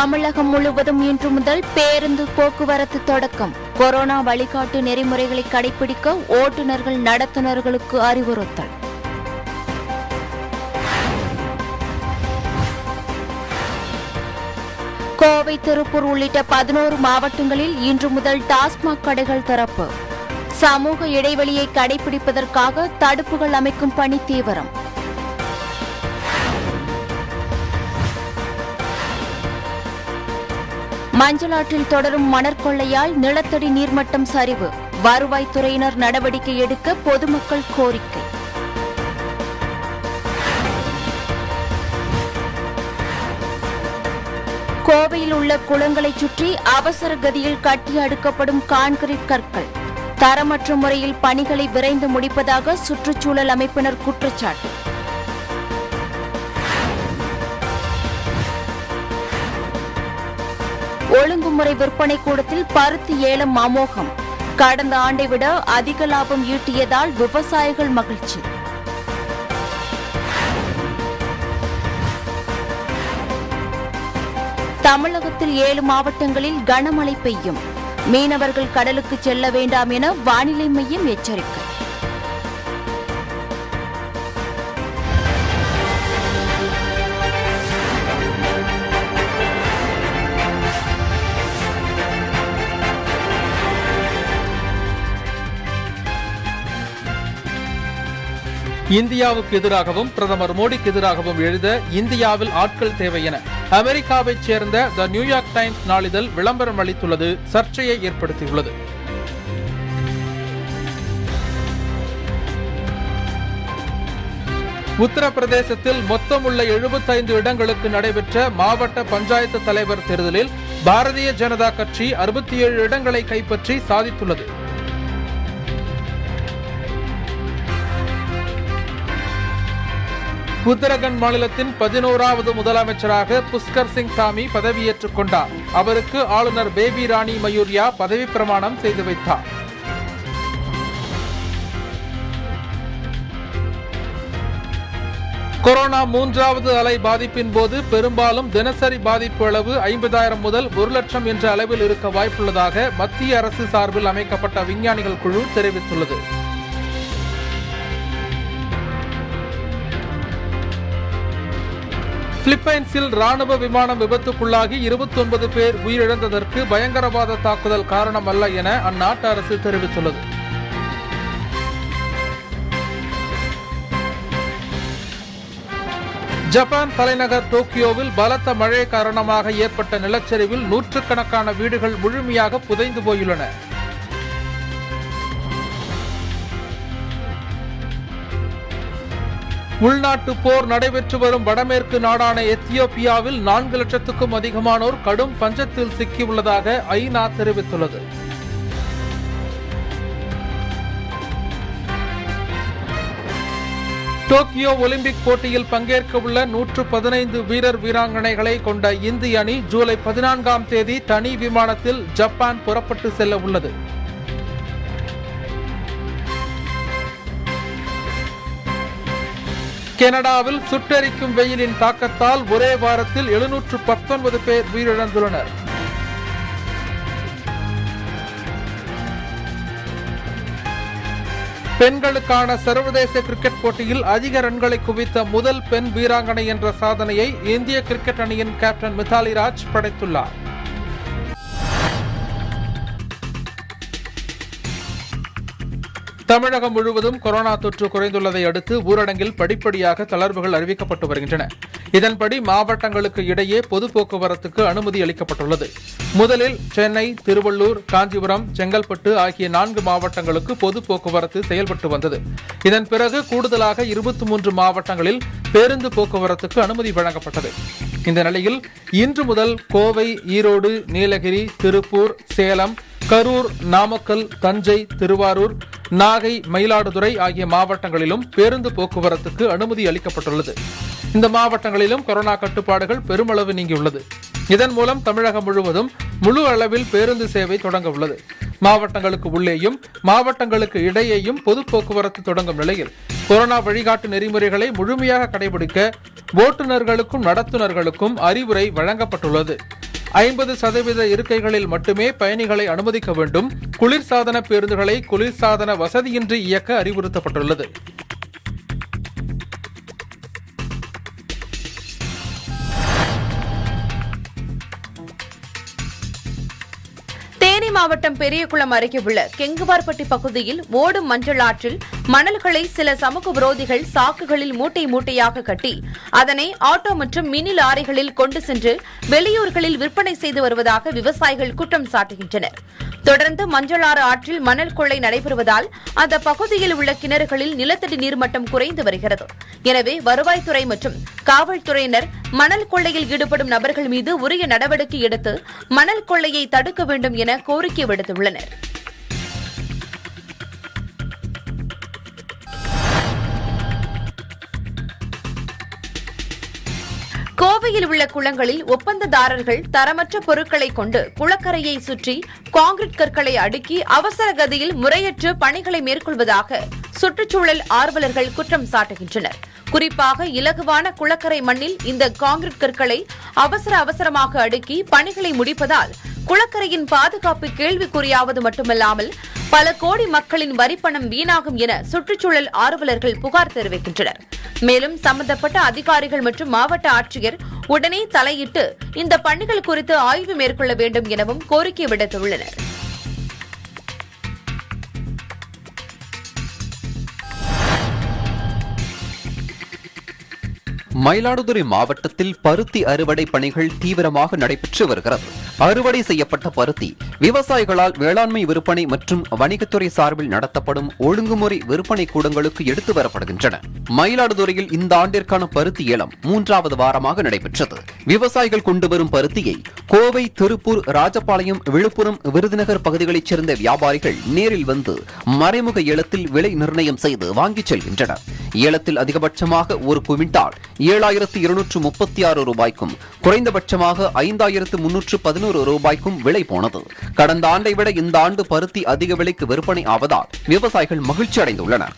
தமிழகம் முழுவதும் இன்று முதல் பேருந்து போக்குவரத்து தொடக்கம் கொரோனா வழிகாட்டு நெறிமுறைகளை கடைபிடிக்க ஓட்டுநர்கள் நடத்துனர்களுக்கு அறிவுறுத்தல் கோவை திருப்பூர் உள்ளிட்ட பதினோரு மாவட்டங்களில் இன்று முதல் டாஸ்மாக் கடைகள் திறப்பு சமூக இடைவெளியை கடைபிடிப்பதற்காக தடுப்புகள் அமைக்கும் பணி தீவிரம் மஞ்சளாற்றில் தொடரும் மணற்கொள்ளையால் நிலத்தடி நீர்மட்டம் சரிவு வருவாய்த்துறையினர் நடவடிக்கை எடுக்க பொதுமக்கள் கோரிக்கை கோவையில் உள்ள குளங்களைச் சுற்றி அவசர கதியில் கட்டி அடுக்கப்படும் கான்கிரீட் கற்கள் தரமற்ற முறையில் பணிகளை விரைந்து முடிப்பதாக சுற்றுச்சூழல் அமைப்பினர் குற்றச்சாட்டு ஒழுங்குமுறை விற்பனை கூடத்தில் பருத்தி ஏலம் அமோகம் கடந்த ஆண்டை விட அதிக லாபம் ஈட்டியதால் விவசாயிகள் மகிழ்ச்சி தமிழகத்தில் ஏழு மாவட்டங்களில் கனமழை பெய்யும் மீனவர்கள் கடலுக்கு செல்ல வேண்டாம் என வானிலை மையம் எச்சரிக்கை இந்தியாவுக்கு எதிராகவும் பிரதமர் மோடிக்கு எதிராகவும் எழுத இந்தியாவில் ஆட்கள் தேவை என அமெரிக்காவைச் சேர்ந்த த நியூயார்க் டைம்ஸ் நாளிதழ் விளம்பரம் அளித்துள்ளது சர்ச்சையை ஏற்படுத்தியுள்ளது உத்தரப்பிரதேசத்தில் மொத்தமுள்ள 75 இடங்களுக்கு நடைபெற்ற மாவட்ட பஞ்சாயத்து தலைவர் தேர்தலில் பாரதிய ஜனதா கட்சி 67 இடங்களை கைப்பற்றி சாதித்துள்ளது உத்தரகண்ட் மாநிலத்தின் பதினோராவது முதலமைச்சராக புஷ்கர் சிங் தாமி பதவியேற்றுக் கொண்டார் அவருக்கு ஆளுநர் பேபி ராணி மயூரியா பதவி பிரமாணம் செய்து வைத்தார் கொரோனா மூன்றாவது அலை பாதிப்பின் போது பெரும்பாலும் தினசரி பாதிப்பு அளவு ஐம்பதாயிரம் முதல் ஒரு லட்சம் என்ற அளவில் இருக்க வாய்ப்புள்ளதாக மத்திய அரசு சார்பில் அமைக்கப்பட்ட விஞ்ஞானிகள் குழு தெரிவித்துள்ளது பிலிப்பைன்ஸில் ராணுவ விமானம் விபத்துக்குள்ளாகி 29 பேர் உயிரிழந்ததற்கு பயங்கரவாத தாக்குதல் காரணம் அல்ல என அந்நாட்டு அரசு தெரிவித்துள்ளது ஜப்பான் தலைநகர் டோக்கியோவில் பலத்த மழை காரணமாக ஏற்பட்ட நிலச்சரிவில் நூற்றுக்கணக்கான வீடுகள் முழுமையாக புதைந்து போயுள்ளன உள்நாட்டு போர் நடைபெற்று வரும் வடமேற்கு நாடான எத்தியோப்பியாவில் நான்கு லட்சத்துக்கும் அதிகமானோர் கடும் பஞ்சத்தில் சிக்கியுள்ளதாக ஐநா தெரிவித்துள்ளது டோக்கியோ ஒலிம்பிக் போட்டியில் பங்கேற்க உள்ள நூற்று பதினைந்து வீரர் வீராங்கனைகளை கொண்ட இந்திய அணி ஜூலை பதினான்காம் தேதி தனி விமானத்தில் ஜப்பான் புறப்பட்டு செல்ல உள்ளது கனடாவில் சுட்டெரிக்கும் வெயிலின் தாக்கத்தால் ஒரே வாரத்தில் எழுநூற்று பத்தொன்பது பேர் உயிரிழந்துள்ளனர் பெண்களுக்கான சர்வதேச கிரிக்கெட் போட்டியில் அதிக ரன்களை குவித்த முதல் பெண் வீராங்கனை என்ற சாதனையை இந்திய கிரிக்கெட் அணியின் கேப்டன் மிதாலி ராஜ் படைத்துள்ளார் தமிழகம் முழுவதும் கொரோனா தொற்று குறைந்துள்ளதை அடுத்து ஊரடங்கில் படிப்படியாக தளர்வுகள் அறிவிக்கப்பட்டு வருகின்றன இதன்படி மாவட்டங்களுக்கு இடையே பொது போக்குவரத்துக்கு அனுமதி அளிக்கப்பட்டுள்ளது முதலில் சென்னை திருவள்ளூர் காஞ்சிபுரம் செங்கல்பட்டு ஆகிய நான்கு மாவட்டங்களுக்கு பொது போக்குவரத்து செயல்பட்டு வந்தது இதன் பிறகு கூடுதலாக இருபத்தி மூன்று மாவட்டங்களில் பேருந்து போக்குவரத்துக்கு அனுமதி வழங்கப்பட்டது இந்த நிலையில் இன்று முதல் கோவை ஈரோடு நீலகிரி திருப்பூர் சேலம் கரூர் நாமக்கல் தஞ்சை திருவாரூர் நாகை மயிலாடுதுறை ஆகிய மாவட்டங்களிலும் பேருந்து போக்குவரத்துக்கு அனுமதி அளிக்கப்பட்டுள்ளது இந்த மாவட்டங்களிலும் கொரோனா கட்டுப்பாடுகள் பெருமளவு நீங்கியுள்ளது இதன் மூலம் தமிழகம் முழுவதும் முழு அளவில் பேருந்து சேவை தொடங்க உள்ளது மாவட்டங்களுக்கு உள்ளேயும் மாவட்டங்களுக்கு இடையேயும் பொது போக்குவரத்து தொடங்கும் நிலையில் கொரோனா வழிகாட்டு நெறிமுறைகளை முழுமையாக கடைபிடிக்க ஓட்டுநர்களுக்கும் நடத்துனர்களுக்கும் அறிவுரை வழங்கப்பட்டுள்ளது ஐம்பது சதவீத இருக்கைகளில் மட்டுமே பயணிகளை அனுமதிக்க வேண்டும் குளிர்சாதன பேருந்துகளை குளிர்சாதன வசதியின்றி இயக்க அறிவுறுத்தப்பட்டுள்ளது தேனி மாவட்டம் பெரியகுளம் அருகே உள்ள கெங்குவார்பட்டி பகுதியில் ஓடும் மஞ்சள் ஆற்றில் மணல்களை சில சமூக விரோதிகள் சாக்குகளில் மூட்டை மூட்டையாக கட்டி அதனை ஆட்டோ மற்றும் மினி லாரிகளில் கொண்டு சென்று வெளியூர்களில் விற்பனை செய்து வருவதாக விவசாயிகள் குற்றம் சாட்டுகின்றனர் தொடர்ந்து மஞ்சளாறு ஆற்றில் மணல் கொள்ளை நடைபெறுவதால் அந்த பகுதியில் உள்ள கிணறுகளில் நிலத்தடி நீர்மட்டம் குறைந்து வருகிறது எனவே வருவாய்த்துறை மற்றும் காவல்துறையினர் மணல் கொள்ளையில் ஈடுபடும் நபர்கள் மீது உரிய நடவடிக்கை எடுத்து மணல் கொள்ளையை தடுக்க வேண்டும் என கோரிக்கை விடுத்துள்ளனர் கோவையில் உள்ள குளங்களில் ஒப்பந்ததாரர்கள் தரமற்ற பொருட்களை கொண்டு குளக்கரையை சுற்றி கான்கிரீட் கற்களை அடுக்கி அவசர கதியில் முறையற்ற பணிகளை மேற்கொள்வதாக சுற்றுச்சூழல் ஆர்வலர்கள் குற்றம் சாட்டுகின்றனர் குறிப்பாக இலகுவான குளக்கரை மண்ணில் இந்த கான்கிரீட் கற்களை அவசர அவசரமாக அடுக்கி பணிகளை முடிப்பதால் குளக்கரையின் பாதுகாப்பு கேள்விக்குறியாவது மட்டுமல்லாமல் பல கோடி மக்களின் வரிப்பணம் வீணாகும் என சுற்றுச்சூழல் ஆர்வலர்கள் புகார் தெரிவிக்கின்றனர் மேலும் சம்பந்தப்பட்ட அதிகாரிகள் மற்றும் மாவட்ட ஆட்சியர் உடனே தலையிட்டு இந்த பணிகள் குறித்து ஆய்வு மேற்கொள்ள வேண்டும் எனவும் கோரிக்கை விடுத்துள்ளனர் மயிலாடுதுறை மாவட்டத்தில் பருத்தி அறுவடை பணிகள் தீவிரமாக நடைபெற்று வருகிறது அறுவடை செய்யப்பட்ட பருத்தி விவசாயிகளால் வேளாண்மை விற்பனை மற்றும் வணிகத்துறை சார்பில் நடத்தப்படும் ஒழுங்குமுறை விற்பனை கூடங்களுக்கு எடுத்து வரப்படுகின்றன மயிலாடுதுறையில் இந்த ஆண்டிற்கான பருத்தி ஏலம் மூன்றாவது வாரமாக நடைபெற்றது விவசாயிகள் கொண்டு வரும் பருத்தியை கோவை திருப்பூர் ராஜபாளையம் விழுப்புரம் விருதுநகர் பகுதிகளைச் சேர்ந்த வியாபாரிகள் நேரில் வந்து மறைமுக ஏலத்தில் விலை நிர்ணயம் செய்து வாங்கிச் செல்கின்றனர் ஏலத்தில் அதிகபட்சமாக ஒரு குவிண்டால் ஏழாயிரத்து இருநூற்று முப்பத்தி ஆறு ரூபாய்க்கும் குறைந்தபட்சமாக ஐந்தாயிரத்து முன்னூற்று பதினோரு ரூபாய்க்கும் விலை போனது கடந்த ஆண்டை விட இந்த ஆண்டு பருத்தி அதிக விலைக்கு விற்பனை ஆவதால் விவசாயிகள் மகிழ்ச்சி அடைந்துள்ளனர்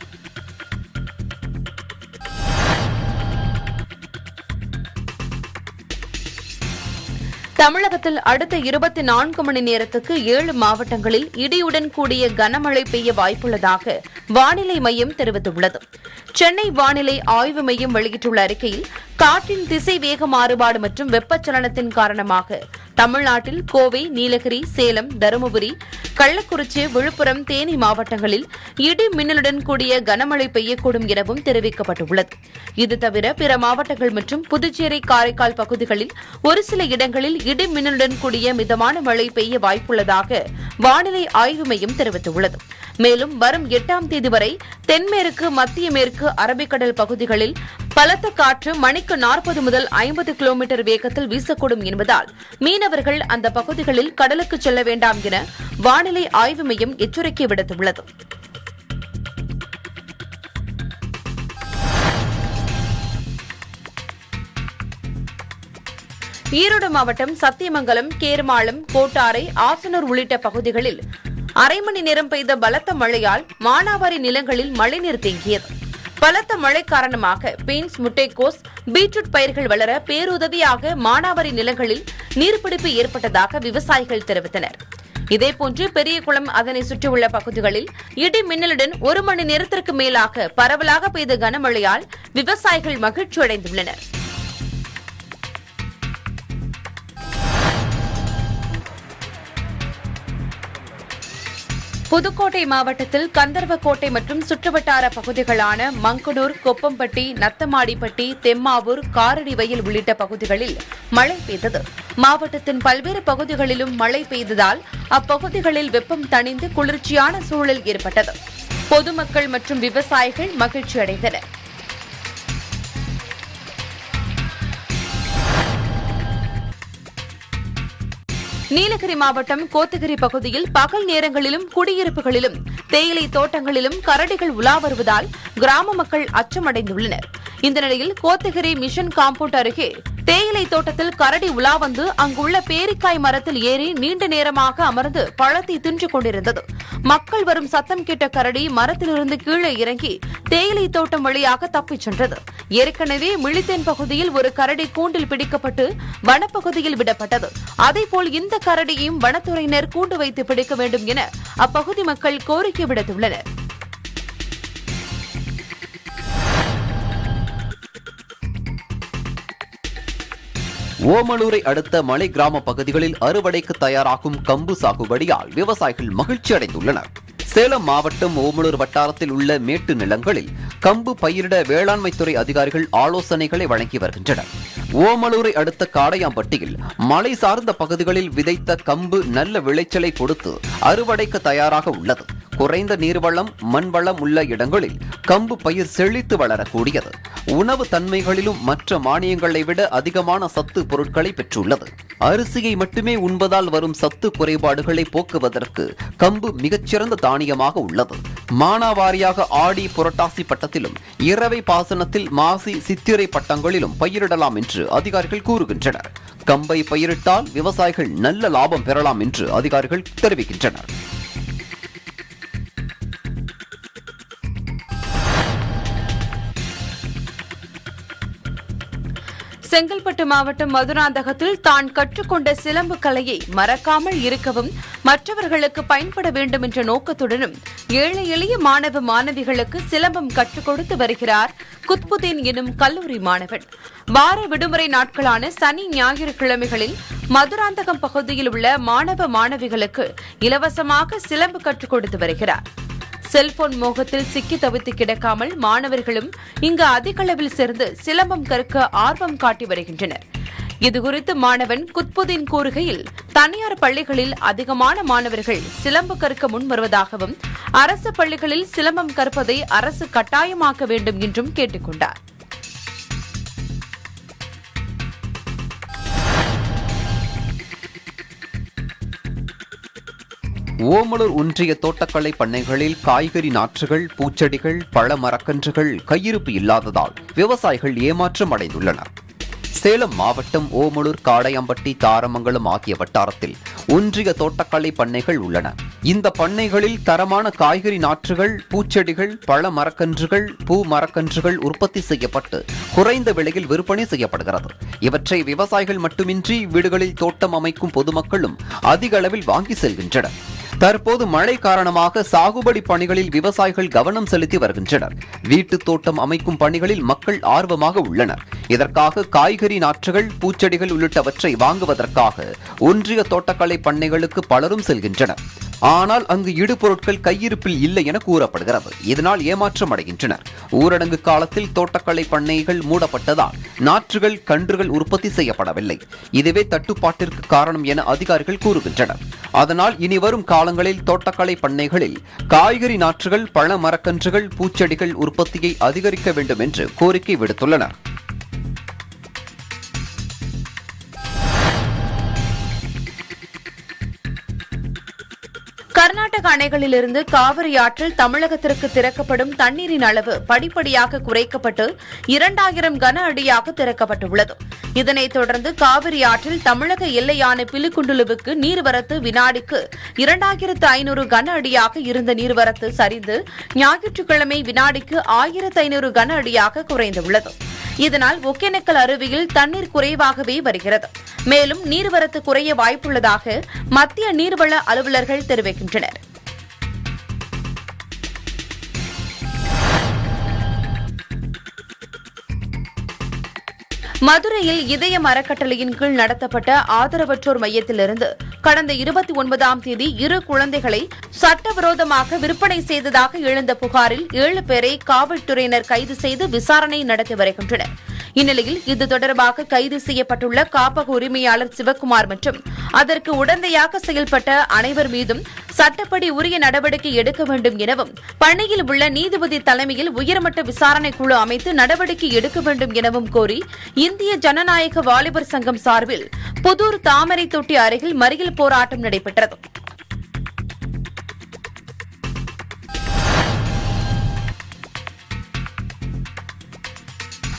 தமிழகத்தில் அடுத்த இருபத்தி நான்கு மணி நேரத்துக்கு ஏழு மாவட்டங்களில் இடியுடன் கூடிய கனமழை பெய்ய வாய்ப்புள்ளதாக வானிலை மையம் தெரிவித்துள்ளது சென்னை வானிலை ஆய்வு மையம் வெளியிட்டுள்ள அறிக்கையில் காற்றின் திசை வேக மாறுபாடு மற்றும் வெப்பச்சலனத்தின் காரணமாக தமிழ்நாட்டில் கோவை நீலகிரி சேலம் தருமபுரி கள்ளக்குறிச்சி விழுப்புரம் தேனி மாவட்டங்களில் இடி மின்னலுடன் கூடிய கனமழை பெய்யக்கூடும் எனவும் தெரிவிக்கப்பட்டுள்ளது இது தவிர பிற மாவட்டங்கள் மற்றும் புதுச்சேரி காரைக்கால் பகுதிகளில் ஒரு சில இடங்களில் இடி மின்னலுடன் கூடிய மிதமான மழை பெய்ய வாய்ப்புள்ளதாக வானிலை ஆய்வு மையம் தெரிவித்துள்ளது மேலும் வரும் எட்டாம் தேதி வரை தென்மேற்கு மத்திய மேற்கு அரபிக்கடல் பகுதிகளில் பலத்த காற்று மணிக்கு நாற்பது முதல் ஐம்பது கிலோமீட்டர் வேகத்தில் வீசக்கூடும் என்பதால் மீனவர்கள் அந்த பகுதிகளில் கடலுக்கு செல்ல வேண்டாம் என வானிலை ஆய்வு மையம் எச்சரிக்கை விடுத்துள்ளது ஈரோடு மாவட்டம் சத்தியமங்கலம் கேர்மாளம் கோட்டாரை ஆசனூர் உள்ளிட்ட பகுதிகளில் அரை மணி நேரம் பெய்த பலத்த மழையால் மானாவாரி நிலங்களில் மழைநீர் தேங்கியது பலத்த மழை காரணமாக பீன்ஸ் முட்டைக்கோஸ் பீட்ரூட் பயிர்கள் வளர பேருதவியாக மானாவாரி நிலங்களில் நீர்பிடிப்பு ஏற்பட்டதாக விவசாயிகள் தெரிவித்தனர் இதேபோன்று பெரியகுளம் அதனை சுற்றியுள்ள பகுதிகளில் இடி மின்னலுடன் ஒரு மணி நேரத்திற்கு மேலாக பரவலாக பெய்த கனமழையால் விவசாயிகள் மகிழ்ச்சியடைந்துள்ளனர் புதுக்கோட்டை மாவட்டத்தில் கந்தர்வக்கோட்டை மற்றும் சுற்றுவட்டார பகுதிகளான மங்கனூர் கொப்பம்பட்டி நத்தமாடிப்பட்டி தெம்மாவூர் காரடிவயல் உள்ளிட்ட பகுதிகளில் மழை பெய்தது மாவட்டத்தின் பல்வேறு பகுதிகளிலும் மழை பெய்ததால் அப்பகுதிகளில் வெப்பம் தணிந்து குளிர்ச்சியான சூழல் ஏற்பட்டது பொதுமக்கள் மற்றும் விவசாயிகள் மகிழ்ச்சி அடைந்தனர் நீலகிரி மாவட்டம் கோத்தகிரி பகுதியில் பகல் நேரங்களிலும் குடியிருப்புகளிலும் தேயிலை தோட்டங்களிலும் கரடிகள் உலா வருவதால் கிராம மக்கள் அச்சமடைந்துள்ளனர் இந்த நிலையில் கோத்தகிரி மிஷன் காம்பவுண்ட் அருகே தேயிலை தோட்டத்தில் கரடி உலா வந்து அங்குள்ள பேரிக்காய் மரத்தில் ஏறி நீண்ட நேரமாக அமர்ந்து பழத்தை தின்று கொண்டிருந்தது மக்கள் வரும் சத்தம் கேட்ட கரடி மரத்திலிருந்து கீழே இறங்கி தேயிலை தோட்டம் வழியாக தப்பிச் சென்றது ஏற்கனவே மிளித்தேன் பகுதியில் ஒரு கரடி கூண்டில் பிடிக்கப்பட்டு வனப்பகுதியில் விடப்பட்டது அதேபோல் இந்த கரடியையும் வனத்துறையினர் கூண்டு வைத்து பிடிக்க வேண்டும் என அப்பகுதி மக்கள் கோரிக்கை விடுத்துள்ளனர் ஓமலூரை அடுத்த மலை கிராம பகுதிகளில் அறுவடைக்கு தயாராகும் கம்பு சாகுபடியால் விவசாயிகள் மகிழ்ச்சி அடைந்துள்ளனர் சேலம் மாவட்டம் ஓமலூர் வட்டாரத்தில் உள்ள மேட்டு நிலங்களில் கம்பு பயிரிட வேளாண்மைத்துறை அதிகாரிகள் ஆலோசனைகளை வழங்கி வருகின்றனர் ஓமலூரை அடுத்த காடையாம்பட்டியில் மலை சார்ந்த பகுதிகளில் விதைத்த கம்பு நல்ல விளைச்சலை கொடுத்து அறுவடைக்கு தயாராக உள்ளது குறைந்த நீர்வளம் மண்வளம் உள்ள இடங்களில் கம்பு பயிர் செழித்து வளரக்கூடியது உணவு தன்மைகளிலும் மற்ற மானியங்களை விட அதிகமான சத்து பொருட்களை பெற்றுள்ளது அரிசியை மட்டுமே உண்பதால் வரும் சத்து குறைபாடுகளை போக்குவதற்கு கம்பு மிகச்சிறந்த தானியமாக உள்ளது மானாவாரியாக ஆடி புரட்டாசி பட்டத்திலும் இரவை பாசனத்தில் மாசி சித்திரை பட்டங்களிலும் பயிரிடலாம் என்று அதிகாரிகள் கூறுகின்றனர் கம்பை பயிரிட்டால் விவசாயிகள் நல்ல லாபம் பெறலாம் என்று அதிகாரிகள் தெரிவிக்கின்றனர் செங்கல்பட்டு மாவட்டம் மதுராந்தகத்தில் தான் கற்றுக்கொண்ட சிலம்பு கலையை மறக்காமல் இருக்கவும் மற்றவர்களுக்கு பயன்பட வேண்டும் என்ற நோக்கத்துடனும் ஏழை எளிய மாணவ மாணவிகளுக்கு சிலம்பம் கற்றுக் கொடுத்து வருகிறார் குத்புதீன் எனும் கல்லூரி மாணவன் வார விடுமுறை நாட்களான சனி ஞாயிறு கிழமைகளில் மதுராந்தகம் பகுதியில் உள்ள மாணவ மாணவிகளுக்கு இலவசமாக சிலம்பு கற்றுக் கொடுத்து வருகிறார் செல்போன் மோகத்தில் சிக்கி தவித்து கிடக்காமல் மாணவர்களும் இங்கு அதிக அளவில் சேர்ந்து சிலம்பம் கற்க ஆர்வம் காட்டி வருகின்றனர் இதுகுறித்து மாணவன் குத்புதீன் கூறுகையில் தனியார் பள்ளிகளில் அதிகமான மாணவர்கள் சிலம்பு கற்க முன் வருவதாகவும் அரசு பள்ளிகளில் சிலம்பம் கற்பதை அரசு கட்டாயமாக்க வேண்டும் என்றும் கேட்டுக் கொண்டார் ஓமலூர் ஒன்றிய தோட்டக்கலை பண்ணைகளில் காய்கறி நாற்றுகள் பூச்செடிகள் பழ மரக்கன்றுகள் கையிருப்பு இல்லாததால் விவசாயிகள் ஏமாற்றம் அடைந்துள்ளனர் சேலம் மாவட்டம் ஓமலூர் காடையம்பட்டி தாரமங்கலம் ஆகிய வட்டாரத்தில் ஒன்றிய தோட்டக்கலை பண்ணைகள் உள்ளன இந்த பண்ணைகளில் தரமான காய்கறி நாற்றுகள் பூச்செடிகள் பழ மரக்கன்றுகள் பூ மரக்கன்றுகள் உற்பத்தி செய்யப்பட்டு குறைந்த விலையில் விற்பனை செய்யப்படுகிறது இவற்றை விவசாயிகள் மட்டுமின்றி வீடுகளில் தோட்டம் அமைக்கும் பொதுமக்களும் அதிக அளவில் வாங்கி செல்கின்றனர் தற்போது மழை காரணமாக சாகுபடி பணிகளில் விவசாயிகள் கவனம் செலுத்தி வருகின்றனர் வீட்டுத் தோட்டம் அமைக்கும் பணிகளில் மக்கள் ஆர்வமாக உள்ளனர் இதற்காக காய்கறி நாற்றுகள் பூச்செடிகள் உள்ளிட்டவற்றை வாங்குவதற்காக ஒன்றிய தோட்டக்கலை பண்ணைகளுக்கு பலரும் செல்கின்றனர் ஆனால் அங்கு இடுபொருட்கள் கையிருப்பில் இல்லை என கூறப்படுகிறது இதனால் ஏமாற்றம் அடைகின்றனர் ஊரடங்கு காலத்தில் தோட்டக்கலை பண்ணைகள் மூடப்பட்டதால் நாற்றுகள் கன்றுகள் உற்பத்தி செய்யப்படவில்லை இதுவே தட்டுப்பாட்டிற்கு காரணம் என அதிகாரிகள் கூறுகின்றனர் அதனால் இனி வரும் காலங்களில் தோட்டக்கலை பண்ணைகளில் காய்கறி நாற்றுகள் பழ மரக்கன்றுகள் பூச்செடிகள் உற்பத்தியை அதிகரிக்க வேண்டும் என்று கோரிக்கை விடுத்துள்ளனர் கர்நாடக அணைகளிலிருந்து காவிரி ஆற்றில் தமிழகத்திற்கு திறக்கப்படும் தண்ணீரின் அளவு படிப்படியாக குறைக்கப்பட்டு இரண்டாயிரம் கன அடியாக திறக்கப்பட்டுள்ளது இதனைத் தொடர்ந்து காவிரி ஆற்றில் தமிழக எல்லையான பிலிகுண்டுலுவுக்கு நீர்வரத்து வினாடிக்கு இரண்டாயிரத்து ஐநூறு கன அடியாக இருந்த நீர்வரத்து சரிந்து ஞாயிற்றுக்கிழமை வினாடிக்கு ஆயிரத்து ஐநூறு கன அடியாக குறைந்துள்ளது இதனால் ஒகேனக்கல் அருவியில் தண்ணீர் குறைவாகவே வருகிறது மேலும் நீர்வரத்து குறைய வாய்ப்புள்ளதாக மத்திய நீர்வள அலுவலர்கள் தெரிவிக்கின்றனர் மதுரையில் இதயம் அறக்கட்டளையின் கீழ் நடத்தப்பட்ட ஆதரவற்றோர் மையத்திலிருந்து கடந்த இருபத்தி ஒன்பதாம் தேதி இரு குழந்தைகளை சட்டவிரோதமாக விற்பனை செய்ததாக எழுந்த புகாரில் ஏழு பேரை காவல்துறையினர் கைது செய்து விசாரணை நடத்தி வருகின்றனர் இந்நிலையில் இது தொடர்பாக கைது செய்யப்பட்டுள்ள காப்பக உரிமையாளர் சிவக்குமார் மற்றும் அதற்கு உடந்தையாக செயல்பட்ட அனைவர் மீதும் சட்டப்படி உரிய நடவடிக்கை எடுக்க வேண்டும் எனவும் பணியில் உள்ள நீதிபதி தலைமையில் உயர்மட்ட விசாரணை குழு அமைத்து நடவடிக்கை எடுக்க வேண்டும் எனவும் கோரி இந்திய ஜனநாயக வாலிபர் சங்கம் சார்பில் புதூர் தாமரை தொட்டி அருகில் மறியல் போராட்டம் நடைபெற்றது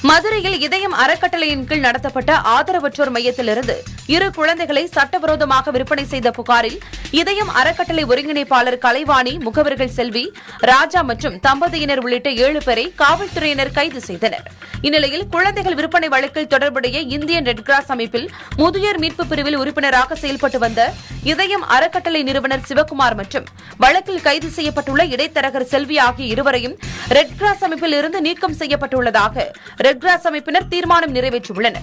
மதுரையில் இதயம் அறக்கட்டளையின் கீழ் நடத்தப்பட்ட ஆதரவற்றோர் மையத்திலிருந்து இரு குழந்தைகளை சட்டவிரோதமாக விற்பனை செய்த புகாரில் இதயம் அறக்கட்டளை ஒருங்கிணைப்பாளர் கலைவாணி முகவர்கள் செல்வி ராஜா மற்றும் தம்பதியினர் உள்ளிட்ட ஏழு பேரை காவல்துறையினர் கைது செய்தனர் இந்நிலையில் குழந்தைகள் விற்பனை வழக்கில் தொடர்புடைய இந்தியன் ரெட் கிராஸ் அமைப்பில் முதியோர் மீட்பு பிரிவில் உறுப்பினராக செயல்பட்டு வந்த இதயம் அறக்கட்டளை நிறுவனர் சிவக்குமார் மற்றும் வழக்கில் கைது செய்யப்பட்டுள்ள இடைத்தரகர் செல்வி ஆகிய இருவரையும் ரெட் கிராஸ் அமைப்பில் இருந்து நீக்கம் செய்யப்பட்டுள்ளதாக ரெட் கிராஸ் அமைப்பினர் தீர்மானம் நிறைவேற்றியுள்ளனர்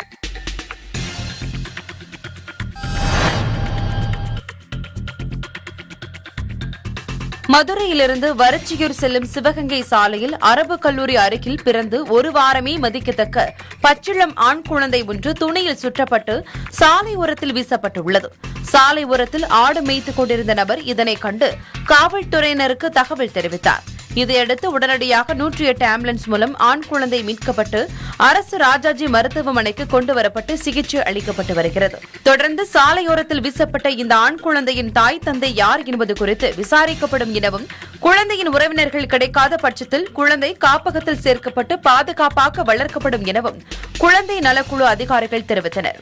மதுரையிலிருந்து வரச்சியூர் செல்லும் சிவகங்கை சாலையில் அரபு கல்லூரி அருகில் பிறந்து ஒரு வாரமே மதிக்கத்தக்க பச்சிளம் ஆண் குழந்தை ஒன்று துணியில் சுற்றப்பட்டு சாலை ஓரத்தில் வீசப்பட்டுள்ளது சாலை ஓரத்தில் ஆடு மேய்த்துக் கொண்டிருந்த நபர் இதனை கண்டு காவல்துறையினருக்கு தகவல் தெரிவித்தார் இதையடுத்து உடனடியாக நூற்றி எட்டு ஆம்புலன்ஸ் மூலம் ஆண் குழந்தை மீட்கப்பட்டு அரசு ராஜாஜி மருத்துவமனைக்கு கொண்டு வரப்பட்டு சிகிச்சை அளிக்கப்பட்டு வருகிறது தொடர்ந்து சாலையோரத்தில் வீசப்பட்ட இந்த ஆண் குழந்தையின் தாய் தந்தை யார் என்பது குறித்து விசாரிக்கப்படும் எனவும் குழந்தையின் உறவினர்கள் கிடைக்காத பட்சத்தில் குழந்தை காப்பகத்தில் சேர்க்கப்பட்டு பாதுகாப்பாக வளர்க்கப்படும் எனவும் குழந்தை நலக்குழு அதிகாரிகள் தெரிவித்தனர்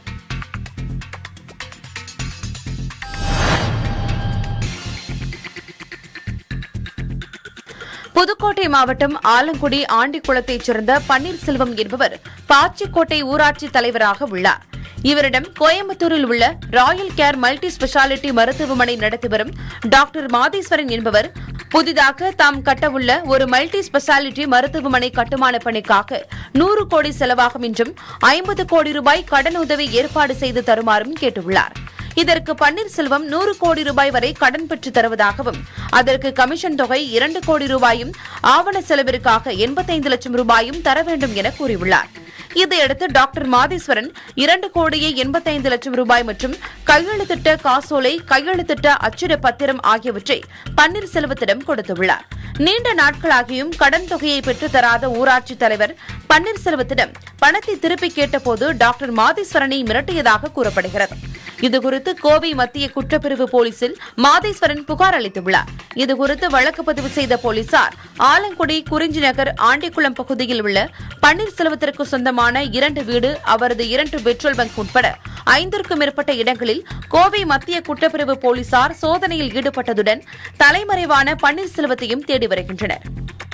புதுக்கோட்டை மாவட்டம் ஆலங்குடி ஆண்டிக்குளத்தைச் சேர்ந்த பன்னீர்செல்வம் என்பவர் பாச்சிக்கோட்டை ஊராட்சி தலைவராக உள்ளார் இவரிடம் கோயம்புத்தூரில் உள்ள ராயல் கேர் மல்டி ஸ்பெஷாலிட்டி மருத்துவமனை நடத்தி வரும் டாக்டர் மாதேஸ்வரன் என்பவர் புதிதாக தாம் கட்டவுள்ள ஒரு மல்டி ஸ்பெஷாலிட்டி மருத்துவமனை கட்டுமான பணிக்காக நூறு கோடி செலவாகும் என்றும் ஐம்பது கோடி ரூபாய் கடன் உதவி ஏற்பாடு செய்து தருமாறும் கேட்டுள்ளார் இதற்கு பன்னீர்செல்வம் நூறு கோடி ரூபாய் வரை கடன் பெற்று தருவதாகவும் அதற்கு கமிஷன் தொகை இரண்டு கோடி ரூபாயும் ஆவண செலவிற்காக எண்பத்தைந்து லட்சம் ரூபாயும் தர வேண்டும் என கூறியுள்ளார் இதையடுத்து டாக்டர் மாதேஸ்வரன் இரண்டு கோடியே எண்பத்தைந்து லட்சம் ரூபாய் மற்றும் கையெழுத்திட்ட காசோலை கையெழுத்திட்ட அச்சிட பத்திரம் ஆகியவற்றை பன்னீர்செல்வத்திடம் கொடுத்துள்ளார் நீண்ட நாட்களாகியும் கடன் தொகையை பெற்று தராத ஊராட்சித் தலைவர் பன்னீர்செல்வத்திடம் பணத்தை திருப்பி கேட்டபோது டாக்டர் மாதேஸ்வரனை மிரட்டியதாக கூறப்படுகிறது இதுகுறித்து கோவை மத்திய குற்றப்பிரிவு போலீசில் மாதேஸ்வரன் புகார் அளித்துள்ளார் இதுகுறித்து வழக்கு பதிவு செய்த போலீசார் ஆலங்குடி குறிஞ்சி நகர் ஆண்டிக்குளம் பகுதியில் உள்ள பன்னீர்செல்வத்திற்கு சொந்தமான இரண்டு வீடு அவரது இரண்டு பெட்ரோல் பங்க் உட்பட ஐந்திற்கும் மேற்பட்ட இடங்களில் கோவை மத்திய குற்றப்பிரிவு போலீசார் சோதனையில் ஈடுபட்டதுடன் தலைமறைவான பன்னீர்செல்வத்தையும் தேடி வருகின்றனர்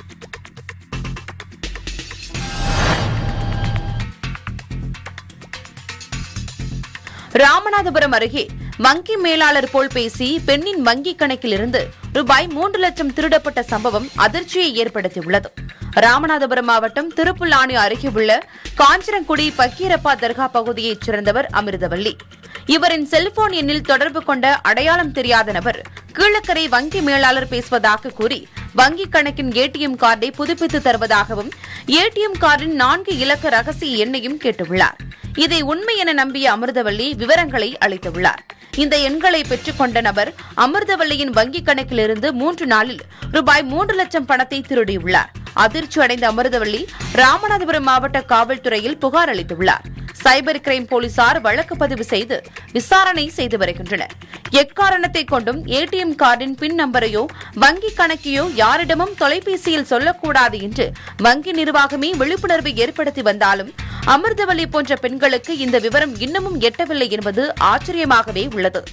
ராமநாதபுரம் அருகே வங்கி மேலாளர் போல் பேசி பெண்ணின் வங்கிக் கணக்கிலிருந்து ரூபாய் மூன்று லட்சம் திருடப்பட்ட சம்பவம் அதிர்ச்சியை ஏற்படுத்தியுள்ளது ராமநாதபுரம் மாவட்டம் திருப்புல்லானி அருகே உள்ள காஞ்சனங்குடி பக்கீரப்பா தர்கா பகுதியைச் சேர்ந்தவர் அமிர்தவல்லி இவரின் செல்போன் எண்ணில் தொடர்பு கொண்ட அடையாளம் தெரியாத நபர் கீழக்கரை வங்கி மேலாளர் பேசுவதாக கூறி வங்கிக் கணக்கின் ஏடிஎம் கார்டை புதுப்பித்து தருவதாகவும் ஏடிஎம் கார்டின் நான்கு இலக்க ரகசிய எண்ணையும் கேட்டுள்ளார் இதை உண்மை என நம்பிய அமிர்தவல்லி விவரங்களை அளித்துள்ளார் இந்த எண்களை பெற்றுக் கொண்ட நபர் அமிர்தவல்லியின் வங்கிக் கணக்கிலிருந்து மூன்று நாளில் ரூபாய் மூன்று லட்சம் பணத்தை திருடியுள்ளார் அதிர்ச்சி அடைந்த அமிர்தவல்லி ராமநாதபுரம் மாவட்ட காவல்துறையில் புகார் அளித்துள்ளார் சைபர் கிரைம் போலீசார் வழக்கு பதிவு செய்து விசாரணை செய்து வருகின்றனர் எக்காரணத்தை கொண்டும் ஏடிஎம் கார்டின் பின் நம்பரையோ வங்கிக் கணக்கையோ யாரிடமும் தொலைபேசியில் சொல்லக்கூடாது என்று வங்கி நிர்வாகமே விழிப்புணர்வு ஏற்படுத்தி வந்தாலும் அமிர்தவல்லி போன்ற பெண்களுக்கு இந்த விவரம் இன்னமும் எட்டவில்லை என்பது ஆச்சரியமாகவே உள்ளது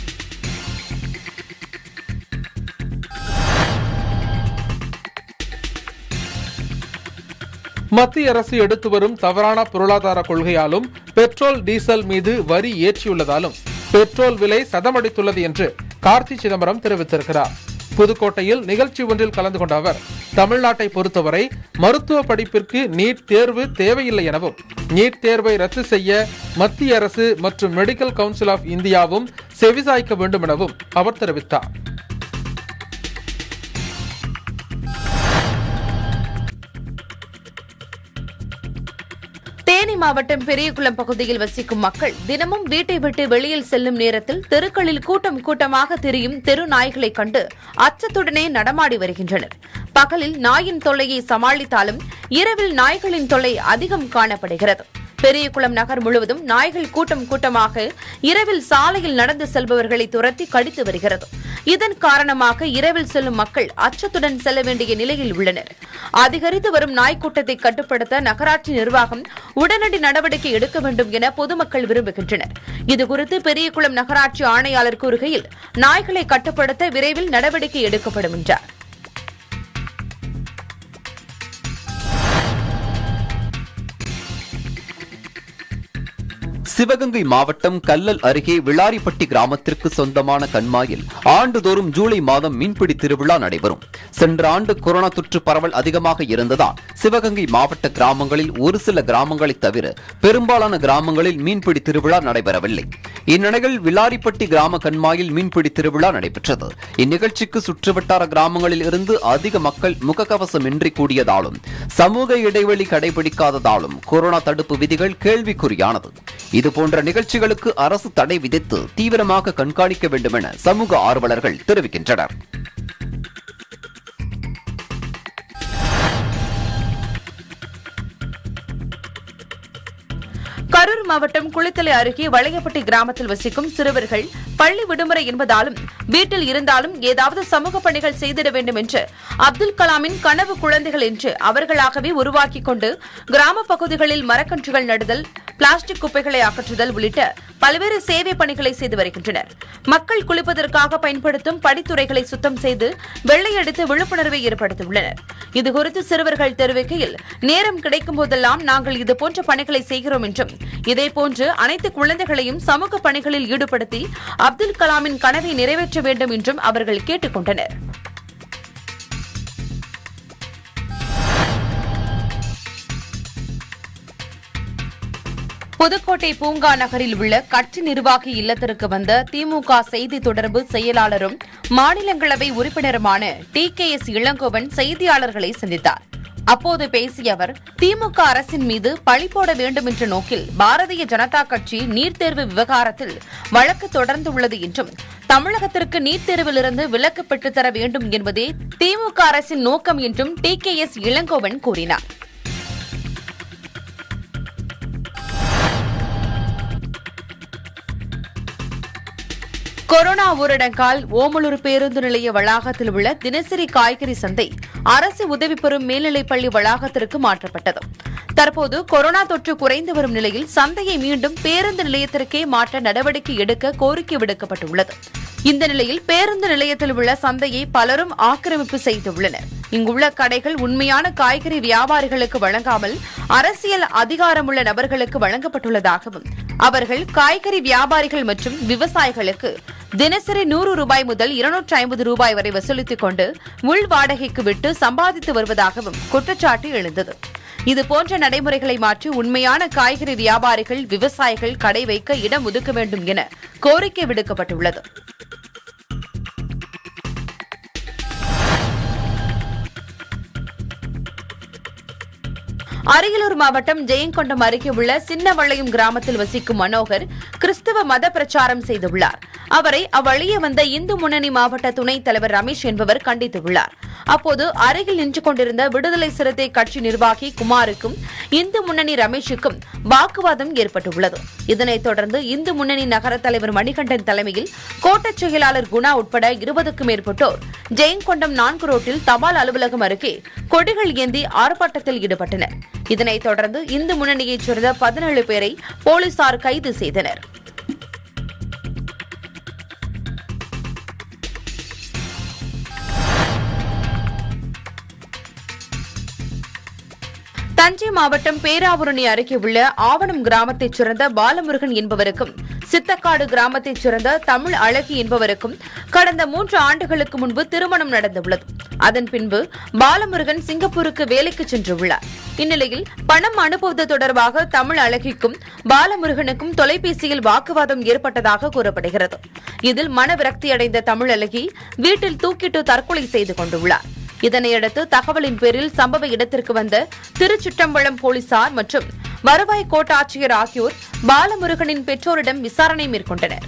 மத்திய அரசு எடுத்து வரும் தவறான பொருளாதார கொள்கையாலும் பெட்ரோல் டீசல் மீது வரி ஏற்றியுள்ளதாலும் பெட்ரோல் விலை சதமடித்துள்ளது என்று கார்த்தி சிதம்பரம் தெரிவித்திருக்கிறார் புதுக்கோட்டையில் நிகழ்ச்சி ஒன்றில் கலந்து கொண்ட அவர் தமிழ்நாட்டை பொறுத்தவரை மருத்துவ படிப்பிற்கு நீட் தேர்வு தேவையில்லை எனவும் நீட் தேர்வை ரத்து செய்ய மத்திய அரசு மற்றும் மெடிக்கல் கவுன்சில் ஆஃப் இந்தியாவும் செவிசாய்க்க வேண்டும் எனவும் அவர் தெரிவித்தார் தேனி மாவட்டம் பெரியகுளம் பகுதியில் வசிக்கும் மக்கள் தினமும் வீட்டை விட்டு வெளியில் செல்லும் நேரத்தில் தெருக்களில் கூட்டம் கூட்டமாக திரியும் தெரு நாய்களை கண்டு அச்சத்துடனே நடமாடி வருகின்றனர் பகலில் நாயின் தொல்லையை சமாளித்தாலும் இரவில் நாய்களின் தொல்லை அதிகம் காணப்படுகிறது பெரியகுளம் நகர் முழுவதும் நாய்கள் கூட்டம் கூட்டமாக இரவில் சாலையில் நடந்து செல்பவர்களை துரத்தி கடித்து வருகிறது இதன் காரணமாக இரவில் செல்லும் மக்கள் அச்சத்துடன் செல்ல வேண்டிய நிலையில் உள்ளனர் அதிகரித்து வரும் நாய்க்கூட்டத்தை கட்டுப்படுத்த நகராட்சி நிர்வாகம் உடனடி நடவடிக்கை எடுக்க வேண்டும் என பொதுமக்கள் விரும்புகின்றனர் இதுகுறித்து பெரியகுளம் நகராட்சி ஆணையாளர் கூறுகையில் நாய்களை கட்டுப்படுத்த விரைவில் நடவடிக்கை எடுக்கப்படும் என்றார் சிவகங்கை மாவட்டம் கல்லல் அருகே விளாரிப்பட்டி கிராமத்திற்கு சொந்தமான கண்மாயில் ஆண்டுதோறும் ஜூலை மாதம் மீன்பிடி திருவிழா நடைபெறும் சென்ற ஆண்டு கொரோனா தொற்று பரவல் அதிகமாக இருந்ததால் சிவகங்கை மாவட்ட கிராமங்களில் ஒரு சில கிராமங்களைத் தவிர பெரும்பாலான கிராமங்களில் மீன்பிடி திருவிழா நடைபெறவில்லை இந்நிலையில் விளாரிப்பட்டி கிராம கண்மாயில் மீன்பிடி திருவிழா நடைபெற்றது இந்நிகழ்ச்சிக்கு சுற்றுவட்டார கிராமங்களில் இருந்து அதிக மக்கள் முகக்கவசமின்றி கூடியதாலும் சமூக இடைவெளி கடைபிடிக்காததாலும் கொரோனா தடுப்பு விதிகள் கேள்விக்குறியானது இதுபோன்ற நிகழ்ச்சிகளுக்கு அரசு தடை விதித்து தீவிரமாக கண்காணிக்க வேண்டும் என சமூக ஆர்வலர்கள் தெரிவிக்கின்றனர் கரூர் மாவட்டம் குளித்தலை அருகே வளையப்பட்டி கிராமத்தில் வசிக்கும் சிறுவர்கள் பள்ளி விடுமுறை என்பதாலும் வீட்டில் இருந்தாலும் ஏதாவது சமூக பணிகள் செய்திட வேண்டும் என்று அப்துல் கலாமின் கனவு குழந்தைகள் என்று அவர்களாகவே உருவாக்கிக் கொண்டு கிராம பகுதிகளில் மரக்கன்றுகள் நடுதல் பிளாஸ்டிக் குப்பைகளை அகற்றுதல் உள்ளிட்ட பல்வேறு சேவை பணிகளை செய்து வருகின்றனர் மக்கள் குளிப்பதற்காக பயன்படுத்தும் படித்துறைகளை சுத்தம் செய்து வெள்ளையடித்து விழிப்புணர்வை ஏற்படுத்தியுள்ளனர் இதுகுறித்து சிறுவர்கள் தெரிவிக்கையில் நேரம் கிடைக்கும் போதெல்லாம் நாங்கள் இதுபோன்ற பணிகளை செய்கிறோம் என்றும் இதேபோன்று அனைத்து குழந்தைகளையும் சமூக பணிகளில் ஈடுபடுத்தி அப்துல் கலாமின் கனவை நிறைவேற்ற வேண்டும் என்றும் அவர்கள் கேட்டுக் கொண்டனர் புதுக்கோட்டை பூங்கா நகரில் உள்ள கட்சி நிர்வாகி இல்லத்திற்கு வந்த திமுக செய்தி தொடர்பு செயலாளரும் மாநிலங்களவை உறுப்பினருமான டி கே எஸ் இளங்கோவன் செய்தியாளர்களை சந்தித்தார் அப்போது பேசிய அவர் திமுக அரசின் மீது பழி போட வேண்டும் என்ற நோக்கில் பாரதிய ஜனதா கட்சி நீட் தேர்வு விவகாரத்தில் வழக்கு தொடர்ந்துள்ளது என்றும் தமிழகத்திற்கு நீட் தேர்விலிருந்து விலக்கு பெற்றுத்தர வேண்டும் என்பதே திமுக அரசின் நோக்கம் என்றும் டி கே எஸ் இளங்கோவன் கூறினார் கொரோனா ஊரடங்கால் ஓமலூர் பேருந்து நிலைய வளாகத்தில் உள்ள தினசரி காய்கறி சந்தை அரசு உதவி பெறும் மேல்நிலைப்பள்ளி வளாகத்திற்கு மாற்றப்பட்டது தற்போது கொரோனா தொற்று குறைந்து வரும் நிலையில் சந்தையை மீண்டும் பேருந்து நிலையத்திற்கே மாற்ற நடவடிக்கை எடுக்க கோரிக்கை விடுக்கப்பட்டுள்ளது இந்த நிலையில் பேருந்து நிலையத்தில் உள்ள சந்தையை பலரும் ஆக்கிரமிப்பு செய்துள்ளனர் இங்குள்ள கடைகள் உண்மையான காய்கறி வியாபாரிகளுக்கு வழங்காமல் அரசியல் அதிகாரமுள்ள நபர்களுக்கு வழங்கப்பட்டுள்ளதாகவும் அவர்கள் காய்கறி வியாபாரிகள் மற்றும் விவசாயிகளுக்கு தினசரி நூறு ரூபாய் முதல் இருநூற்றி ஐம்பது ரூபாய் வரை வசூலித்துக் கொண்டு உள் வாடகைக்கு விட்டு சம்பாதித்து வருவதாகவும் குற்றச்சாட்டு எழுந்தது இதுபோன்ற நடைமுறைகளை மாற்றி உண்மையான காய்கறி வியாபாரிகள் விவசாயிகள் கடை வைக்க இடம் ஒதுக்க வேண்டும் என கோரிக்கை விடுக்கப்பட்டுள்ளது அரியலூர் மாவட்டம் ஜெயங்கொண்டம் அருகே உள்ள சின்னவளையம் கிராமத்தில் வசிக்கும் மனோகர் கிறிஸ்தவ மத பிரச்சாரம் செய்துள்ளார் அவரை அவ்வழியே வந்த இந்து முன்னணி மாவட்ட துணைத் தலைவர் ரமேஷ் என்பவர் கண்டித்துள்ளார் அப்போது அருகில் நின்று கொண்டிருந்த விடுதலை சிறுத்தை கட்சி நிர்வாகி குமாருக்கும் இந்து முன்னணி ரமேஷுக்கும் வாக்குவாதம் ஏற்பட்டுள்ளது இதனைத் தொடர்ந்து இந்து முன்னணி நகர தலைவர் மணிகண்டன் தலைமையில் கோட்டச் செயலாளர் குணா உட்பட இருபதுக்கும் மேற்பட்டோர் ஜெயங்கொண்டம் நான்கு ரோட்டில் தபால் அலுவலகம் அருகே கொடிகள் ஏந்தி ஆர்ப்பாட்டத்தில் ஈடுபட்டனர் இதனைத் தொடர்ந்து இந்து முன்னணியைச் சேர்ந்த பதினேழு பேரை போலீசார் கைது செய்தனர் தஞ்சை மாவட்டம் பேராவூரணி அருகே உள்ள ஆவணம் கிராமத்தைச் சேர்ந்த பாலமுருகன் என்பவருக்கும் சித்தக்காடு கிராமத்தைச் சேர்ந்த தமிழ் அழகி என்பவருக்கும் கடந்த மூன்று ஆண்டுகளுக்கு முன்பு திருமணம் நடந்துள்ளது அதன் பின்பு பாலமுருகன் சிங்கப்பூருக்கு வேலைக்கு சென்றுள்ளார் இந்நிலையில் பணம் அனுப்புவது தொடர்பாக தமிழ் அழகிக்கும் பாலமுருகனுக்கும் தொலைபேசியில் வாக்குவாதம் ஏற்பட்டதாக கூறப்படுகிறது இதில் மனவிரக்தியடைந்த தமிழ் அழகி வீட்டில் தூக்கிட்டு தற்கொலை செய்து கொண்டுள்ளார் இதனையடுத்து தகவலின் பேரில் சம்பவ இடத்திற்கு வந்த திருச்சிற்றம்பலம் போலீசார் மற்றும் வருவாய் கோட்டாட்சியர் ஆகியோர் பாலமுருகனின் பெற்றோரிடம் விசாரணை மேற்கொண்டனர்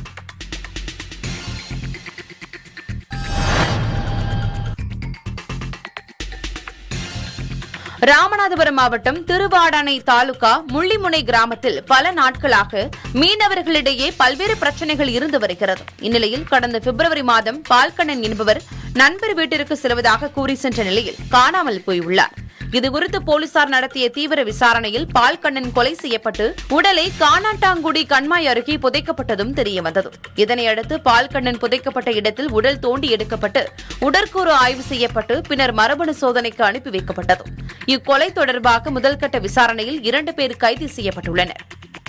ராமநாதபுரம் மாவட்டம் திருவாடானை தாலுகா முள்ளிமுனை கிராமத்தில் பல நாட்களாக மீனவர்களிடையே பல்வேறு பிரச்சனைகள் இருந்து வருகிறது இந்நிலையில் கடந்த பிப்ரவரி மாதம் பால்கண்ணன் என்பவர் நண்பர் வீட்டிற்கு செல்வதாக கூறி சென்ற நிலையில் காணாமல் போயுள்ளார் இதுகுறித்து போலீசார் நடத்திய தீவிர விசாரணையில் பால்கண்ணன் கொலை செய்யப்பட்டு உடலை காணாட்டாங்குடி கண்மாய் அருகே புதைக்கப்பட்டதும் தெரியவந்தது இதனையடுத்து பால்கண்ணன் புதைக்கப்பட்ட இடத்தில் உடல் தோண்டி எடுக்கப்பட்டு உடற்கூறு ஆய்வு செய்யப்பட்டு பின்னர் மரபணு சோதனைக்கு அனுப்பி வைக்கப்பட்டது இக்கொலை தொடர்பாக முதல்கட்ட விசாரணையில் இரண்டு பேர் கைது செய்யப்பட்டுள்ளனர்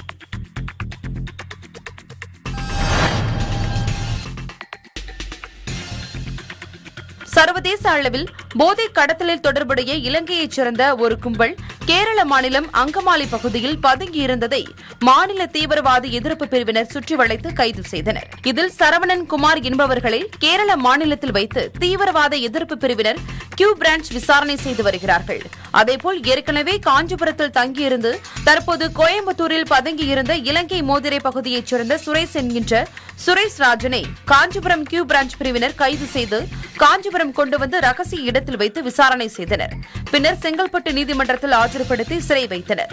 சர்வதேச அளவில் போதை கடத்தலில் தொடர்புடைய இலங்கையைச் சேர்ந்த ஒரு கும்பல் கேரள மாநிலம் அங்கமாலி பகுதியில் பதுங்கியிருந்ததை மாநில தீவிரவாத எதிர்ப்பு பிரிவினர் சுற்றி வளைத்து கைது செய்தனர் இதில் சரவணன் குமார் என்பவர்களை கேரள மாநிலத்தில் வைத்து தீவிரவாத எதிர்ப்பு பிரிவினர் கியூ பிரான்ச் விசாரணை செய்து வருகிறார்கள் அதேபோல் ஏற்கனவே காஞ்சிபுரத்தில் தங்கியிருந்து தற்போது கோயம்புத்தூரில் பதுங்கியிருந்த இலங்கை மோதிரை பகுதியைச் சேர்ந்த சுரேஷ் என்கின்ற சுரேஷ் ராஜனை காஞ்சிபுரம் கியூ பிரான்ச் பிரிவினர் கைது செய்து காஞ்சிபுரம் கொண்டு வந்து ரகசிய இடத்தில் வைத்து விசாரணை செய்தனர் பின்னர் செங்கல்பட்டு நீதிமன்றத்தில் ஆஜர்படுத்தி சிறை வைத்தனர்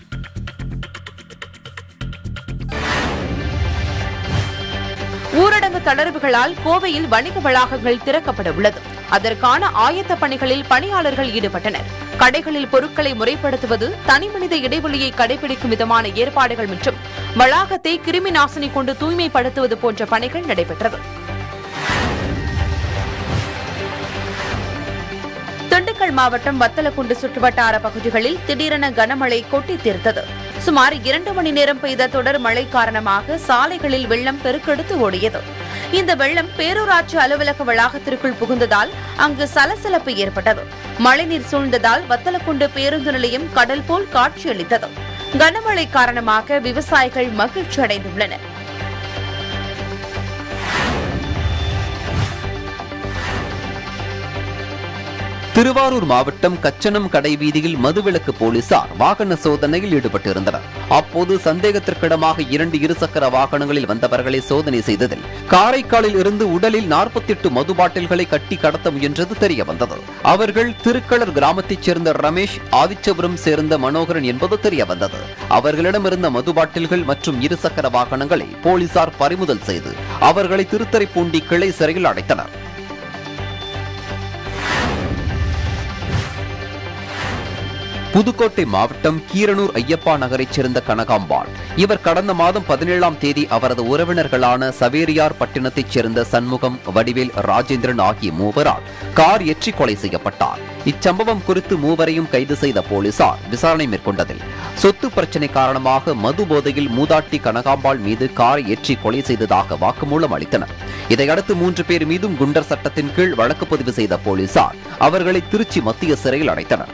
ஊரடங்கு தளர்வுகளால் கோவையில் வணிக வளாகங்கள் திறக்கப்பட உள்ளது அதற்கான ஆயத்த பணிகளில் பணியாளர்கள் ஈடுபட்டனர் கடைகளில் பொருட்களை முறைப்படுத்துவது தனிமனித இடைவெளியை கடைபிடிக்கும் விதமான ஏற்பாடுகள் மற்றும் வளாகத்தை கிருமி நாசினி கொண்டு தூய்மைப்படுத்துவது போன்ற பணிகள் நடைபெற்றது திண்டுக்கல் மாவட்டம் வத்தலக்குண்டு சுற்றுவட்டார பகுதிகளில் திடீரென கனமழை கொட்டி தீர்த்தது சுமார் இரண்டு மணி நேரம் பெய்த தொடர் மழை காரணமாக சாலைகளில் வெள்ளம் பெருக்கெடுத்து ஓடியது இந்த வெள்ளம் பேரூராட்சி அலுவலக வளாகத்திற்குள் புகுந்ததால் அங்கு சலசலப்பு ஏற்பட்டது மழைநீர் சூழ்ந்ததால் வத்தலக்குண்டு பேருந்து நிலையம் கடல் போல் காட்சியளித்தது கனமழை காரணமாக விவசாயிகள் மகிழ்ச்சி அடைந்துள்ளனர் திருவாரூர் மாவட்டம் கச்சனம் கடை வீதியில் மதுவிலக்கு போலீசார் வாகன சோதனையில் ஈடுபட்டிருந்தனர் அப்போது சந்தேகத்திற்கிடமாக இரண்டு இருசக்கர வாகனங்களில் வந்தவர்களை சோதனை செய்ததில் காரைக்காலில் இருந்து உடலில் 48 மது பாட்டில்களை கட்டி கடத்த முயன்றது தெரிய வந்தது அவர்கள் திருக்களர் கிராமத்தைச் சேர்ந்த ரமேஷ் ஆதிச்சபுரம் சேர்ந்த மனோகரன் என்பது தெரிய வந்தது அவர்களிடமிருந்த மது பாட்டில்கள் மற்றும் இருசக்கர வாகனங்களை போலீசார் பறிமுதல் செய்து அவர்களை திருத்தறைப்பூண்டி கிளை சிறையில் அடைத்தனர் புதுக்கோட்டை மாவட்டம் கீரனூர் ஐயப்பா நகரைச் சேர்ந்த கனகாம்பாள் இவர் கடந்த மாதம் பதினேழாம் தேதி அவரது உறவினர்களான சவேரியார் பட்டினத்தைச் சேர்ந்த சண்முகம் வடிவேல் ராஜேந்திரன் ஆகிய மூவரால் கார் எற்றி கொலை செய்யப்பட்டார் இச்சம்பவம் குறித்து மூவரையும் கைது செய்த போலீசார் விசாரணை மேற்கொண்டதில் சொத்து பிரச்சினை காரணமாக மது போதையில் மூதாட்டி கனகாம்பாள் மீது காரை ஏற்றி கொலை செய்ததாக வாக்குமூலம் அளித்தனர் இதையடுத்து மூன்று பேர் மீதும் குண்டர் சட்டத்தின் கீழ் வழக்கு பதிவு செய்த போலீசார் அவர்களை திருச்சி மத்திய சிறையில் அடைத்தனர்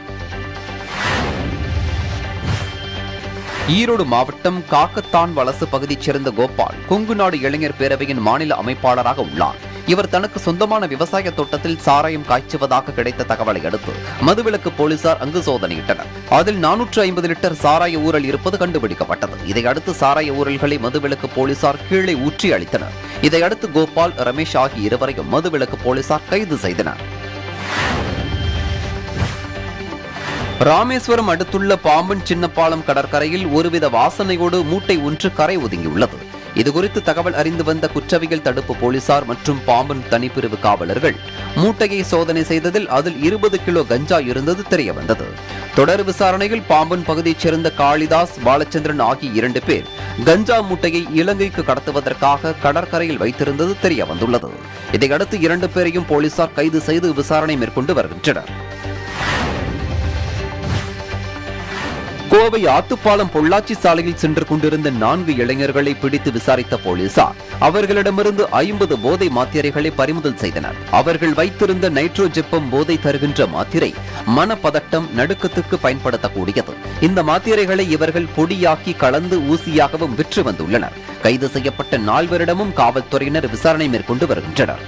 ஈரோடு மாவட்டம் காக்கத்தான் வலசு பகுதியைச் சேர்ந்த கோபால் கொங்கு நாடு இளைஞர் பேரவையின் மாநில அமைப்பாளராக உள்ளார் இவர் தனக்கு சொந்தமான விவசாய தோட்டத்தில் சாராயம் காய்ச்சுவதாக கிடைத்த தகவலை அடுத்து மதுவிலக்கு போலீசார் அங்கு சோதனையிட்டனர் அதில் நானூற்று ஐம்பது லிட்டர் சாராய ஊரல் இருப்பது கண்டுபிடிக்கப்பட்டது இதையடுத்து சாராய ஊரல்களை மதுவிலக்கு போலீசார் கீழே ஊற்றி அளித்தனர் இதையடுத்து கோபால் ரமேஷ் ஆகிய இருவரையும் மதுவிலக்கு போலீசார் கைது செய்தனர் ராமேஸ்வரம் அடுத்துள்ள பாம்பன் சின்னப்பாலம் கடற்கரையில் ஒருவித வாசனையோடு மூட்டை ஒன்று கரை ஒதுங்கியுள்ளது இதுகுறித்து தகவல் அறிந்து வந்த குற்றவியல் தடுப்பு போலீசார் மற்றும் பாம்பன் தனிப்பிரிவு காவலர்கள் மூட்டையை சோதனை செய்ததில் அதில் இருபது கிலோ கஞ்சா இருந்தது தெரிய வந்தது தொடர் விசாரணையில் பாம்பன் பகுதியைச் சேர்ந்த காளிதாஸ் பாலச்சந்திரன் ஆகிய இரண்டு பேர் கஞ்சா மூட்டையை இலங்கைக்கு கடத்துவதற்காக கடற்கரையில் வைத்திருந்தது தெரிய வந்துள்ளது இதையடுத்து இரண்டு பேரையும் போலீசார் கைது செய்து விசாரணை மேற்கொண்டு வருகின்றனர் கோவை ஆத்துப்பாலம் பொள்ளாச்சி சாலையில் சென்று கொண்டிருந்த நான்கு இளைஞர்களை பிடித்து விசாரித்த போலீசார் அவர்களிடமிருந்து ஐம்பது போதை மாத்திரைகளை பறிமுதல் செய்தனர் அவர்கள் வைத்திருந்த நைட்ரோஜெப்பம் போதை தருகின்ற மாத்திரை மனப்பதட்டம் நடுக்கத்துக்கு பயன்படுத்தக்கூடியது இந்த மாத்திரைகளை இவர்கள் பொடியாக்கி கலந்து ஊசியாகவும் விற்று வந்துள்ளனர் கைது செய்யப்பட்ட நால்வரிடமும் காவல்துறையினர் விசாரணை மேற்கொண்டு வருகின்றனர்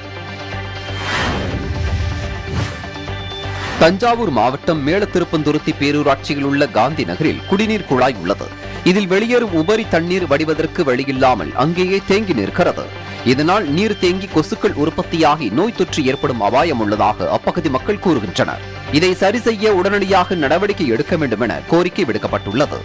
தஞ்சாவூர் மாவட்டம் மேலத்திருப்பந்துருத்தி பேரூராட்சியில் உள்ள காந்தி நகரில் குடிநீர் குழாய் உள்ளது இதில் வெளியேறும் உபரி தண்ணீர் வடிவதற்கு வழியில்லாமல் அங்கேயே தேங்கி நிற்கிறது இதனால் நீர் தேங்கி கொசுக்கள் உற்பத்தியாகி நோய் தொற்று ஏற்படும் அபாயம் உள்ளதாக அப்பகுதி மக்கள் கூறுகின்றனர் இதை சரி செய்ய உடனடியாக நடவடிக்கை எடுக்க வேண்டும் என கோரிக்கை விடுக்கப்பட்டுள்ளது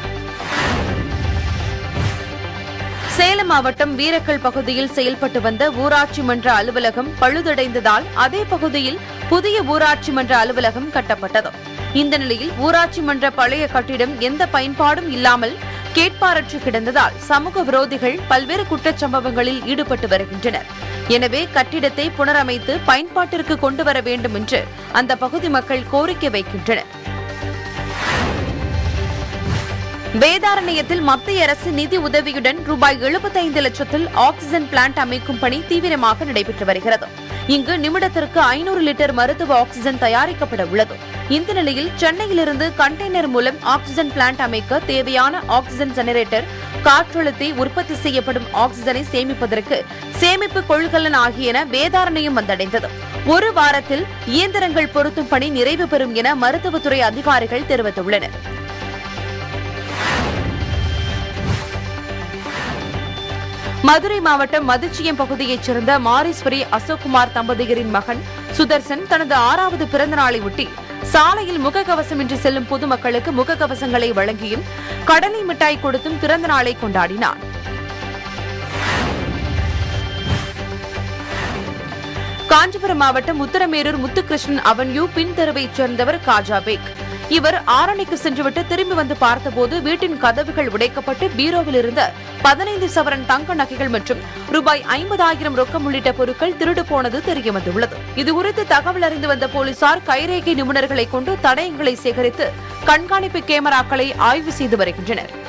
சேலம் மாவட்டம் வீரக்கல் பகுதியில் செயல்பட்டு வந்த ஊராட்சி மன்ற அலுவலகம் பழுதடைந்ததால் அதே பகுதியில் புதிய ஊராட்சி மன்ற அலுவலகம் கட்டப்பட்டது இந்த நிலையில் ஊராட்சி மன்ற பழைய கட்டிடம் எந்த பயன்பாடும் இல்லாமல் கேட்பாரற்று கிடந்ததால் சமூக விரோதிகள் பல்வேறு குற்றச்சம்பவங்களில் ஈடுபட்டு வருகின்றனர் எனவே கட்டிடத்தை புனரமைத்து பயன்பாட்டிற்கு கொண்டு வர வேண்டும் என்று அந்த பகுதி மக்கள் கோரிக்கை வைக்கின்றனர் வேதாரண்யத்தில் மத்திய அரசு நிதி உதவியுடன் ரூபாய் 75 லட்சத்தில் ஆக்ஸிஜன் பிளான்ட் அமைக்கும் பணி தீவிரமாக நடைபெற்று வருகிறது இங்கு நிமிடத்திற்கு ஐநூறு லிட்டர் மருத்துவ ஆக்ஸிஜன் தயாரிக்கப்பட உள்ளது இந்த நிலையில் சென்னையிலிருந்து கண்டெய்னர் மூலம் ஆக்ஸிஜன் பிளான்ட் அமைக்க தேவையான ஆக்ஸிஜன் ஜெனரேட்டர் காற்றழுத்தி உற்பத்தி செய்யப்படும் ஆக்ஸிஜனை சேமிப்பதற்கு சேமிப்பு கொள்கலன் ஆகியன வேதாரண்யம் வந்தடைந்தது ஒரு வாரத்தில் இயந்திரங்கள் பொருத்தும் பணி நிறைவு பெறும் என மருத்துவத்துறை அதிகாரிகள் தெரிவித்துள்ளனர் மதுரை மாவட்டம் மதுச்சியம் பகுதியைச் சேர்ந்த மாரீஸ்வரி அசோக்குமார் தம்பதியரின் மகன் சுதர்சன் தனது ஆறாவது பிறந்த நாளை ஒட்டி சாலையில் முகக்கவசமின்றி செல்லும் பொதுமக்களுக்கு முகக்கவசங்களை வழங்கியும் கடலை மிட்டாய் கொடுத்தும் பிறந்த நாளை கொண்டாடினார் காஞ்சிபுரம் மாவட்டம் உத்தரமேரூர் முத்துகிருஷ்ணன் அவன்யூ பின் தெருவைச் சேர்ந்தவர் காஜா பேக் இவர் ஆரணிக்கு சென்றுவிட்டு திரும்பி வந்து பார்த்தபோது வீட்டின் கதவுகள் உடைக்கப்பட்டு பீரோவில் இருந்த பதினைந்து சவரன் தங்க நகைகள் மற்றும் ரூபாய் ஐம்பதாயிரம் ரொக்கம் உள்ளிட்ட பொருட்கள் திருடு போனது தெரியவந்துள்ளது இதுகுறித்து தகவல் அறிந்து வந்த போலீசார் கைரேகை நிபுணர்களை கொண்டு தடயங்களை சேகரித்து கண்காணிப்பு கேமராக்களை ஆய்வு செய்து வருகின்றனர்